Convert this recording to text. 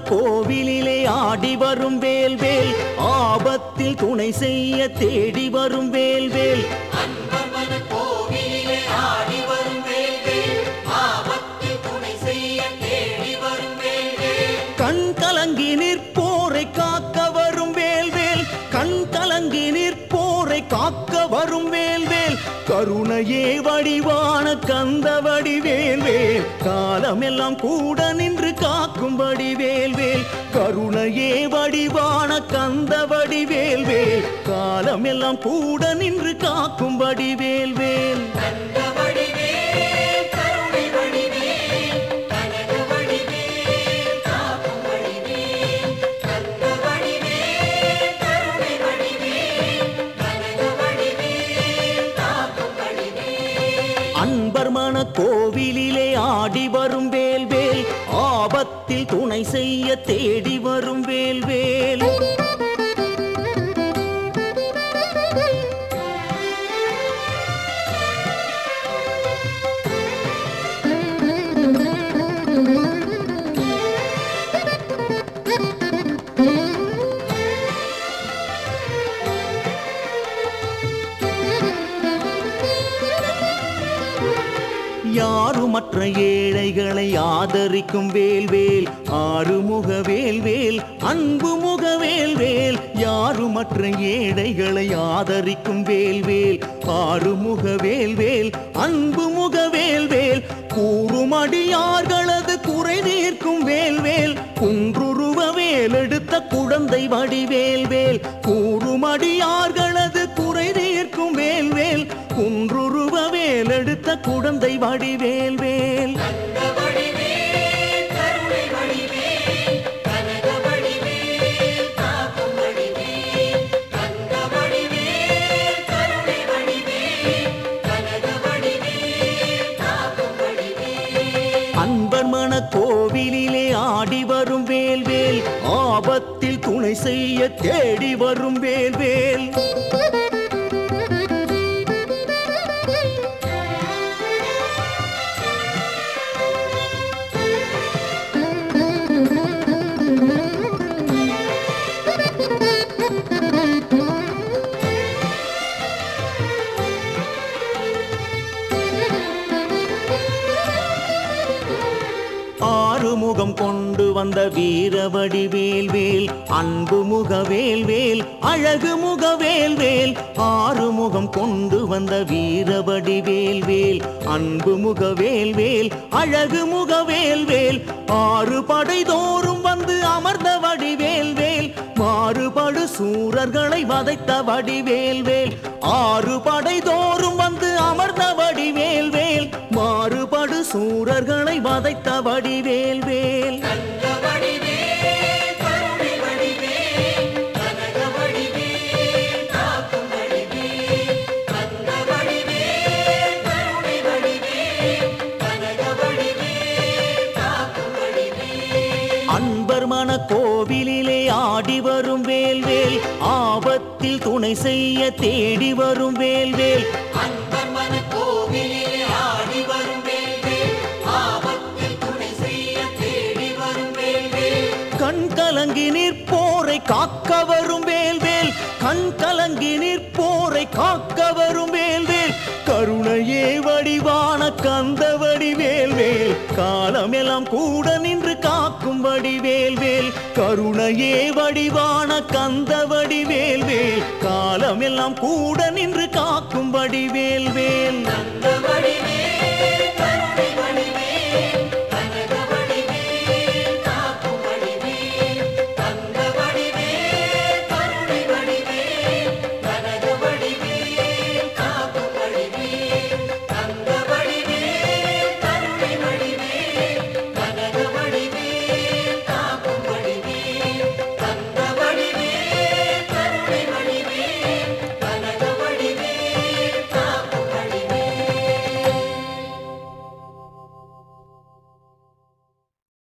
கோவிலிலே ஆடி வரும் வேல் வேல் ஆபத்தில் துணை செய்ய தேடி வரும் வேல் வேல் அன்பர்மன கோவிலிலே ஆடி வரும் வேல்வேல் ஆபத்தில் துணை செய்ய தேடி வரும் வேல்வேல் கண் கலங்கி நிற்போரை காக்க வரும் வேல் வேல் கண் கலங்கி நிற்போரை காக்க வரும் வேல் வேல் கருணையே வடிவான கந்த வடிவேல் வேல் காலமெல்லாம் கூட நின்று காக்கும்படி வேல் வேல் கருணையே வடிவான கந்த வடிவேல் வேல் காலமெல்லாம் கூட நின்று காக்கும்படி வேல் வேல் கந்த வடிவேல் கருணை வடிவேல் கனக வடிவேல் காக்கும் வடிவேல் கந்த வடிவேல் கருணை வடிவேல் கனக வடிவேல் காக்கும் வடிவேல் அன்பர் மன கோவிலிலே ஆடி வரும் வேல் வேல் ஆபத்தில் துணை செய்ய தேடி வரும் வேல் வேல் யாருமற்ற ஏழைகளை ஆதரிக்கும் வேல்வேல் ஆறுமுக வேல்வேல் அன்பு முக வேல்வேல் யாருமற்ற ஏழைகளை ஆதரிக்கும் வேல்வேல் ஆறுமுக வேல்வேல் அன்பு முக வேல்வேல் கூறுமடியார்களது குறை தீர்க்கும் வேல்வேல் குன்றுருவ வேலெடுத்த குழந்தை வடிவேல்வேல் கூறுமடியார்களது குறை தீர்க்கும் வேல்வேல் குன்றுருவ வேலெடுத்த குழந்தை வடிவேல்வேல் கந்த வடிவேல் கருணை வடிவேல் கனக வடிவேல் காக்கும் வடிவேல் கந்த வடிவேல் கருணை வடிவேல் கனக வடிவேல் காக்கும் வடிவேல் அன்பர் மன கோவிலிலே ஆடி வரும் வேல்வேல் ஆபத்தில் துணை செய்ய தேடி வரும் வேல்வேல் ஆறுமுகம் கொண்டு வந்த வீரவடி வேல்வேல் அன்பு முக வேல்வேல் அழகு முக வேல்வேல் ஆறுமுகம் கொண்டு வந்த வீரவடி வேல்வேல் அன்பு முக வேல்வேல் அழகு முக வேல்வேல் ஆறு படை தோறும் வந்து அமர்ந்த வடிவேல்வேல் மாறுபடு சூரர்களை வதைத்த வடிவேல்வேல் ஆறு படை தோறும் வந்து அமர்ந்த வடிவேல்வேல் மாறுபடு சூரர்களை வதைத்த வடிவேல்வேல் கந்த வடிவேல் கருணை வடிவேல் கனக வடிவேல் காக்கும் வடிவேல் கந்த வடிவேல் கருணை வடிவேல் கனக வடிவேல் காக்கும் வடிவேல் அன்பர் மன கோவிலிலே ஆடி வரும் வேல்வேல் ஆபத்தில் துணை செய்ய தேடி வரும் வேல்வேல் அன்பர் மன கோவிலிலே ஆடி வரும் வேல்வேல் ஆபத்தில் துணை செய்ய தேடி வரும் வேல்வேல் கண் கலங்கி நிற்போரை காக்க வரும் வேல்வேல் கண் கலங்கி நிற்போரை காக்க வரும் வேல்வேல் கருணையே வடிவான கந்த வடிவேல்வேல் காலமெல்லாம் கூட நின்று காக்கும் வடிவேல்வேல் கருணையே வடிவான கந்த வடிவேல்வேல் காலமெல்லாம் கூட நின்று காக்கும் வடிவேல்